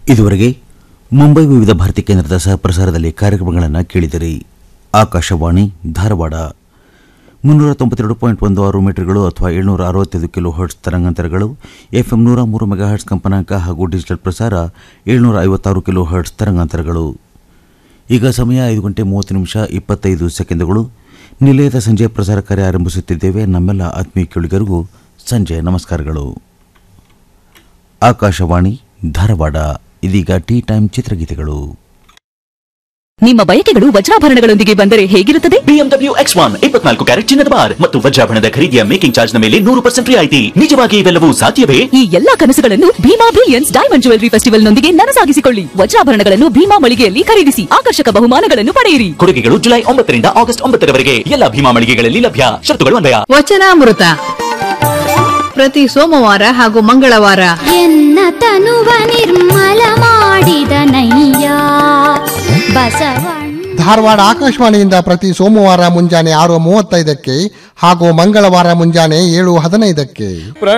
ಇದುವರೆಗೆ ಮುಂಬೈ ವಿವಿಧ ಭಾರತಿ ಕೇಂದ್ರದ ಸಹಪ್ರಸಾರದಲ್ಲಿ ಕಾರ್ಯಕ್ರಮಗಳನ್ನು ಕೇಳಿದಿರಿ ಆಕಾಶವಾಣಿ ಧಾರವಾಡ ಮುನ್ನೂರ ತೊಂಬತ್ತೆರಡು ಪಾಯಿಂಟ್ ಒಂದು ಆರು ಮೀಟರ್ಗಳು ಅಥವಾ ಏಳ್ನೂರ ಅರವತ್ತೈದು ಕಿಲೋ ಹರ್ಟ್ಸ್ ತರಂಗಾಂತರಗಳು ಎಫ್ಎಂ ನೂರ ಮೂರು ಮೆಗಾ ಹರ್ಟ್ಸ್ ಕಂಪನಾಂಕ ಹಾಗೂ ಡಿಜಿಟಲ್ ಪ್ರಸಾರ ಏಳ್ನೂರ ಐವತ್ತಾರು ಕಿಲೋ ಹರ್ಟ್ಸ್ ತರಂಗಾಂತರಗಳು ಈಗ ಸಮಯ ಐದು ಗಂಟೆ ಮೂವತ್ತು ನಿಮಿಷ ಇಪ್ಪತ್ತೈದು ಸೆಕೆಂಡುಗಳು ನಿಲಯದ ಸಂಜೆ ಪ್ರಸಾರ ಕಾರ್ಯ ಆರಂಭಿಸುತ್ತಿದ್ದೇವೆ ನಮ್ಮೆಲ್ಲ ಆತ್ಮೀಯ ಕೇಳಿಗರಿಗೂ ಸಂಜೆ ನಮಸ್ಕಾರಗಳು ಆಕಾಶವಾಣಿ ಧಾರವಾಡ ಇದೀಗ ಟೀ ಟೈಮ್ ಚಿತ್ರಗೀತೆಗಳು ನಿಮ್ಮ ಬಯಕೆಗಳು ವಜ್ರಾಭರಣಗಳೊಂದಿಗೆ ಬಂದರೆ ಹೇಗಿರುತ್ತದೆ ಬಿಎಂಡಬ್ಲ್ಯೂ ಎಕ್ಸ್ ಒನ್ ಇಪ್ಪತ್ನಾಲ್ಕು ಕ್ಯಾರೆಟ್ ಚಿನ್ನದ ಬಾರ್ ಮತ್ತು ವಜ್ರಾಭರಣದ ಖರೀದಿಯ ಮೇಕಿಂಗ್ ಚಾರ್ಜ್ ನ ಮೇಲೆ ನೂರು ಪರ್ಸೆಂಟ್ ರಿಯಾಯಿತಿ ನಿಜವಾಗಿ ಇವೆಲ್ಲವೂ ಸಾಧ್ಯವೇ ಈ ಎಲ್ಲಾ ಕನಸುಗಳನ್ನು Bhima brilliance diamond jewellery festival ನೊಂದಿಗೆ ನನಸಾಗಿಸಿಕೊಳ್ಳಿ ವಜ್ರಾಭರಣಗಳನ್ನು ಭೀಮಾ ಮಳಿಗೆಯಲ್ಲಿ ಖರೀದಿಸಿ ಆಕರ್ಷಕ ಬಹುಮಾನಗಳನ್ನು ಪಡೆಯಿರಿ ಕೊಡುಗೆಗಳು ಜುಲೈ ಒಂಬತ್ತರಿಂದ ಆಗಸ್ಟ್ ಒಂಬತ್ತರವರೆಗೆ ಎಲ್ಲ ಭೀಮಾ ಮಳಿಗೆಗಳಲ್ಲಿ ಲಭ್ಯ ಶರ್ತುಗಳು ಅನ್ವಯ ವಚನಾಮೃತ ಪ್ರತಿ ಸೋಮವಾರ ಹಾಗೂ ಮಂಗಳವಾರ ಎನ್ನ ತನುವ ನಿರ್ಮಲ ಮಾಡಿದ ನಯ್ಯ ಬಸವಣ್ಣ ಧಾರವಾಡ ಆಕಾಶವಾಣಿಯಿಂದ ಪ್ರತಿ ಸೋಮವಾರ ಮುಂಜಾನೆ ಆರು ಮೂವತ್ತೈದಕ್ಕೆ ಹಾಗೂ ಮಂಗಳವಾರ ಮುಂಜಾನೆ ಏಳು ಹದಿನೈದಕ್ಕೆ